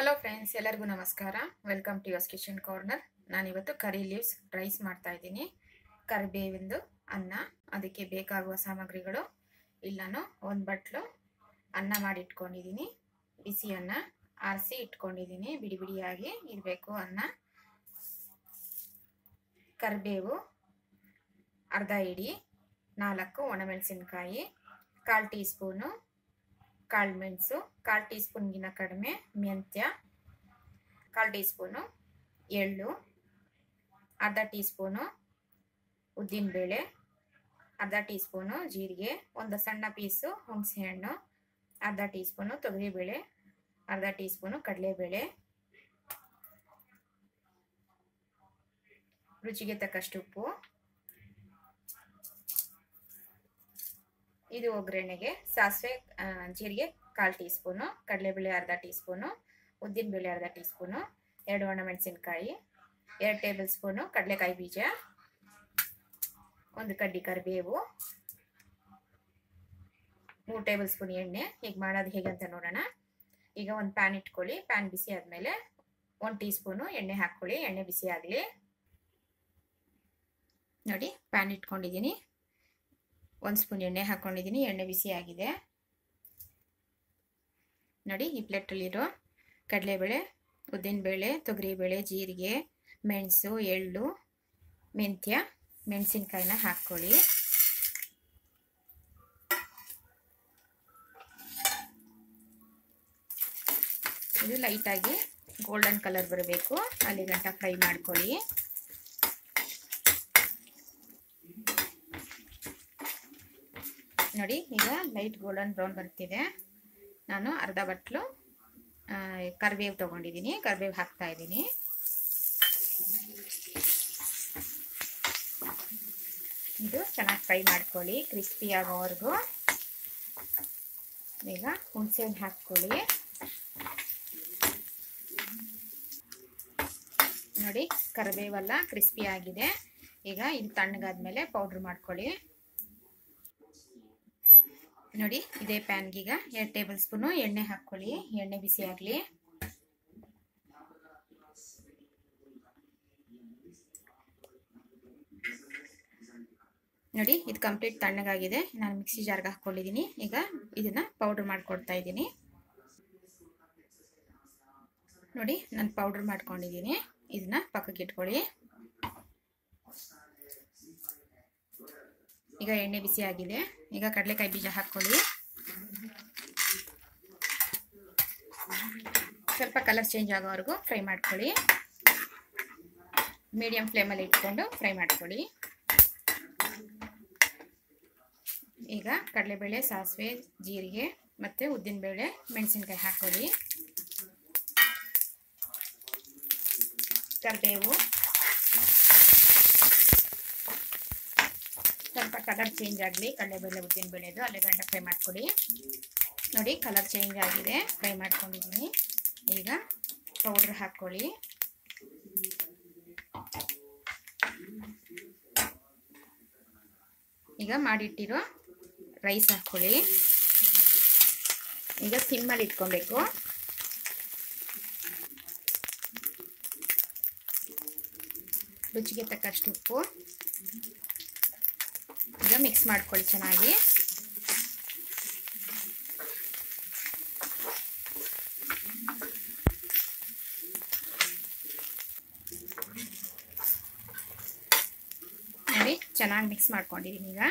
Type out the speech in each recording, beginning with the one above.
hello friends ಎಲ್ಲರಿಗೂ ನಮಸ್ಕಾರ welcome to yours kitchen corner ನಾನಿವತ್ತು ಕರಿ ಲೀವ್ಸ್ ರೈಸ್ ಮಾಡ್ತಾ ಇದ್ದೀನಿ ಕರಿಬೇವಿಂದು ಅನ್ನ ಅದಕ್ಕೆ ಬೇಕಾಗುವ ಸಾಮಗ್ರಿಗಳು ಇಲ್ಲಿ ನಾನು ಒಂದು ಬಟ್ಲು ಅನ್ನ ಮಾಡಿ ಇಟ್ಕೊಂಡಿದ್ದೀನಿ ಬಿಸಿ ಅನ್ನ ಆರಿಸಿ ಇಟ್ಕೊಂಡಿದ್ದೀನಿ ಬಿಡಿ ಬಿಡಿಯಾಗಿ ಇರಬೇಕು ಅನ್ನ ಕರಿಬೇವು ಅರ್ಧ ಇಡಿ ನಾಲ್ಕು ಒಣಮೆಣಸಿನ್ಕಾಯಿ ಕಾಲು ಟೀ ಸ್ಪೂನು ಕಾಳು ಮೆಣಸು ಕಾಲು ಟೀ ಸ್ಪೂನ್ಗಿನ ಕಡಿಮೆ ಮೆಂತ್ಯ ಕಾಲು ಟೀ ಸ್ಪೂನು ಎಳ್ಳು ಅರ್ಧ ಟೀ ಸ್ಪೂನು ಉದ್ದಿನಬೇಳೆ ಅರ್ಧ ಟೀ ಸ್ಪೂನು ಜೀರಿಗೆ ಒಂದು ಸಣ್ಣ ಪೀಸು ಹುಣಸೆಹಣ್ಣು ಅರ್ಧ ಟೀ ಸ್ಪೂನು ತೊಗರಿಬೇಳೆ ಅರ್ಧ ಟೀ ಸ್ಪೂನು ಕಡಲೆಬೇಳೆ ರುಚಿಗೆ ತಕ್ಕಷ್ಟು ಉಪ್ಪು ಇದು ಒಗ್ಗರಣೆಗೆ ಸಾಸಿವೆ ಜೀರಿಗೆ ಕಾಲು ಟೀ ಸ್ಪೂನು ಕಡಲೆಬೇಳೆ ಅರ್ಧ ಟೀ ಸ್ಪೂನು ಉದ್ದಿನಬೇಳೆ ಅರ್ಧ ಟೀ ಸ್ಪೂನು ಎರಡು ಒಣಮೆಣಸಿನ್ಕಾಯಿ ಎರಡು ಟೇಬಲ್ ಸ್ಪೂನು ಕಡಲೆಕಾಯಿ ಬೀಜ ಒಂದು ಕಡ್ಡಿ ಕರಿಬೇವು ಮೂರು ಟೇಬಲ್ ಸ್ಪೂನ್ ಎಣ್ಣೆ ಈಗ ಮಾಡೋದು ಹೇಗಂತ ನೋಡೋಣ ಈಗ ಒಂದು ಪ್ಯಾನ್ ಇಟ್ಕೊಳ್ಳಿ ಪ್ಯಾನ್ ಬಿಸಿ ಆದಮೇಲೆ ಒಂದು ಟೀ ಸ್ಪೂನು ಎಣ್ಣೆ ಹಾಕ್ಕೊಳ್ಳಿ ಎಣ್ಣೆ ಬಿಸಿ ಆಗಲಿ ನೋಡಿ ಪ್ಯಾನ್ ಇಟ್ಕೊಂಡಿದ್ದೀನಿ ಒಂದು ಸ್ಪೂನ್ ಎಣ್ಣೆ ಹಾಕ್ಕೊಂಡಿದ್ದೀನಿ ಎಣ್ಣೆ ಬಿಸಿ ಆಗಿದೆ ನೋಡಿ ಈ ಪ್ಲೇಟಲ್ಲಿರೋ ಕಡಲೆಬೇಳೆ ಉದ್ದಿನಬೇಳೆ ತೊಗರಿಬೇಳೆ ಜೀರಿಗೆ ಮೆಣಸು ಎಳ್ಳು ಮೆಂತ್ಯ ಮೆಣಸಿನ್ಕಾಯಿನ ಹಾಕ್ಕೊಳ್ಳಿ ಇದು ಲೈಟಾಗಿ ಗೋಲ್ಡನ್ ಕಲರ್ ಬರಬೇಕು ಅಲ್ಲಿ ಗಂಟ ಫ್ರೈ ಮಾಡ್ಕೊಳ್ಳಿ ನೋಡಿ ಈಗ ಲೈಟ್ ಗೋಲ್ಡನ್ ಬ್ರೌನ್ ಬರ್ತಿದೆ ನಾನು ಅರ್ಧ ಬಟ್ಲು ಕರಿಬೇವು ತೊಗೊಂಡಿದ್ದೀನಿ ಕರಿಬೇವು ಹಾಕ್ತಾ ಇದ್ದೀನಿ ಇದು ಚೆನ್ನಾಗಿ ಫ್ರೈ ಮಾಡ್ಕೊಳ್ಳಿ ಕ್ರಿಸ್ಪಿ ಆಗೋವರೆಗೂ ಈಗ ಹುಣಸೆ ಹಾಕ್ಕೊಳ್ಳಿ ನೋಡಿ ಕರಿಬೇವೆಲ್ಲ ಕ್ರಿಸ್ಪಿ ಆಗಿದೆ ಈಗ ಇದು ತಣ್ಣಗಾದ್ಮೇಲೆ ಪೌಡ್ರ್ ಮಾಡ್ಕೊಳ್ಳಿ ನೋಡಿ ಇದೇ ಪ್ಯಾನ್ಗೀಗ ಎರಡು ಟೇಬಲ್ ಸ್ಪೂನು ಎಣ್ಣೆ ಹಾಕ್ಕೊಳ್ಳಿ ಎಣ್ಣೆ ಬಿಸಿ ಆಗಲಿ ನೋಡಿ ಇದು ಕಂಪ್ಲೀಟ್ ತಣ್ಣಗಾಗಿದೆ ನಾನು ಮಿಕ್ಸಿ ಜಾರ್ಗೆ ಹಾಕ್ಕೊಂಡಿದ್ದೀನಿ ಈಗ ಇದನ್ನು ಪೌಡ್ರ್ ಮಾಡ್ಕೊಡ್ತಾ ಇದ್ದೀನಿ ನೋಡಿ ನಾನು ಪೌಡ್ರ್ ಮಾಡ್ಕೊಂಡಿದ್ದೀನಿ ಇದನ್ನ ಪಕ್ಕಕ್ಕೆ ಇಟ್ಕೊಳ್ಳಿ ಈಗ ಎಣ್ಣೆ ಬಿಸಿ ಆಗಿದೆ ಈಗ ಕಡಲೆಕಾಯಿ ಬೀಜ ಹಾಕ್ಕೊಳ್ಳಿ ಸ್ವಲ್ಪ ಕಲರ್ ಚೇಂಜ್ ಆಗೋವರೆಗೂ ಫ್ರೈ ಮಾಡ್ಕೊಳ್ಳಿ ಮೀಡಿಯಂ ಫ್ಲೇಮಲ್ಲಿ ಇಟ್ಕೊಂಡು ಫ್ರೈ ಮಾಡ್ಕೊಳ್ಳಿ ಈಗ ಕಡಲೆಬೇಳೆ ಸಾಸಿವೆ ಜೀರಿಗೆ ಮತ್ತು ಉದ್ದಿನಬೇಳೆ ಮೆಣಸಿನ್ಕಾಯಿ ಹಾಕ್ಕೊಳ್ಳಿ ಕರಿಬೇವು ಸ್ವಲ್ಪ ಕಲರ್ ಚೇಂಜ್ ಆಗಲಿ ಕಡಲೆಬೇಳೆ ಉದ್ದಿನ ಬೇಳೆದು ಅಲ್ಲೇ ಗಂಟ ಫ್ರೈ ಮಾಡ್ಕೊಡಿ ನೋಡಿ ಕಲರ್ ಚೇಂಜ್ ಆಗಿದೆ ಫ್ರೈ ಮಾಡ್ಕೊಂಡಿದ್ದೀನಿ ಈಗ ಪೌಡ್ರ್ ಹಾಕ್ಕೊಳ್ಳಿ ಈಗ ಮಾಡಿಟ್ಟಿರೋ ರೈಸ್ ಹಾಕ್ಕೊಳ್ಳಿ ಈಗ ಸಿಮ್ಮಲ್ಲಿ ಇಟ್ಕೊಬೇಕು ರುಚಿಗೆ ತಕ್ಕಷ್ಟು ಉಪ್ಪು ಈಗ ಮಿಕ್ಸ್ ಮಾಡ್ಕೊಳ್ಳಿ ಚೆನ್ನಾಗಿ ನೋಡಿ ಚೆನ್ನಾಗಿ ಮಿಕ್ಸ್ ಮಾಡ್ಕೊಂಡಿದ್ದೀನಿ ಈಗ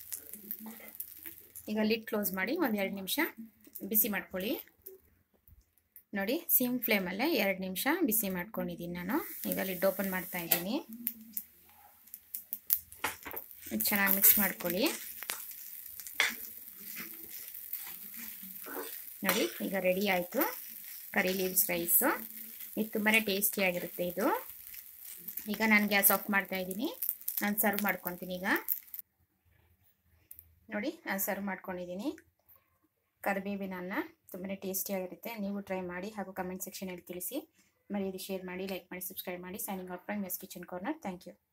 ಈಗ ಲಿಡ್ ಕ್ಲೋಸ್ ಮಾಡಿ ಒಂದು ಎರಡು ನಿಮಿಷ ಬಿಸಿ ಮಾಡ್ಕೊಳ್ಳಿ ನೋಡಿ ಸಿಮ್ ಫ್ಲೇಮಲ್ಲೇ ಎರಡು ನಿಮಿಷ ಬಿಸಿ ಮಾಡ್ಕೊಂಡಿದ್ದೀನಿ ನಾನು ಈಗ ಲಿಡ್ ಓಪನ್ ಮಾಡ್ತಾ ಇದ್ದೀನಿ ಚೆನ್ನಾಗಿ ಮಿಕ್ಸ್ ಮಾಡ್ಕೊಳ್ಳಿ ನೋಡಿ ಈಗ ರೆಡಿ ಆಯಿತು ಕರಿ ಲೀವ್ಸ್ ರೈಸು ಇದು ತುಂಬಾ ಟೇಸ್ಟಿಯಾಗಿರುತ್ತೆ ಇದು ಈಗ ನಾನು ಗ್ಯಾಸ್ ಆಫ್ ಮಾಡ್ತಾ ಇದ್ದೀನಿ ನಾನು ಸರ್ವ್ ಮಾಡ್ಕೊತೀನಿ ಈಗ ನೋಡಿ ನಾನು ಸರ್ವ್ ಮಾಡ್ಕೊಂಡಿದ್ದೀನಿ ಕರಿಬೇವಿನ ಅನ್ನ ತುಂಬಾ ಟೇಸ್ಟಿಯಾಗಿರುತ್ತೆ ನೀವು ಟ್ರೈ ಮಾಡಿ ಹಾಗೂ ಕಮೆಂಟ್ ಸೆಕ್ಷನಲ್ಲಿ ತಿಳಿಸಿ ಮರೆಯದೆ ಶೇರ್ ಮಾಡಿ ಲೈಕ್ ಮಾಡಿ ಸಬ್ಸ್ಕ್ರೈಬ್ ಮಾಡಿ signing out from mess kitchen corner thank you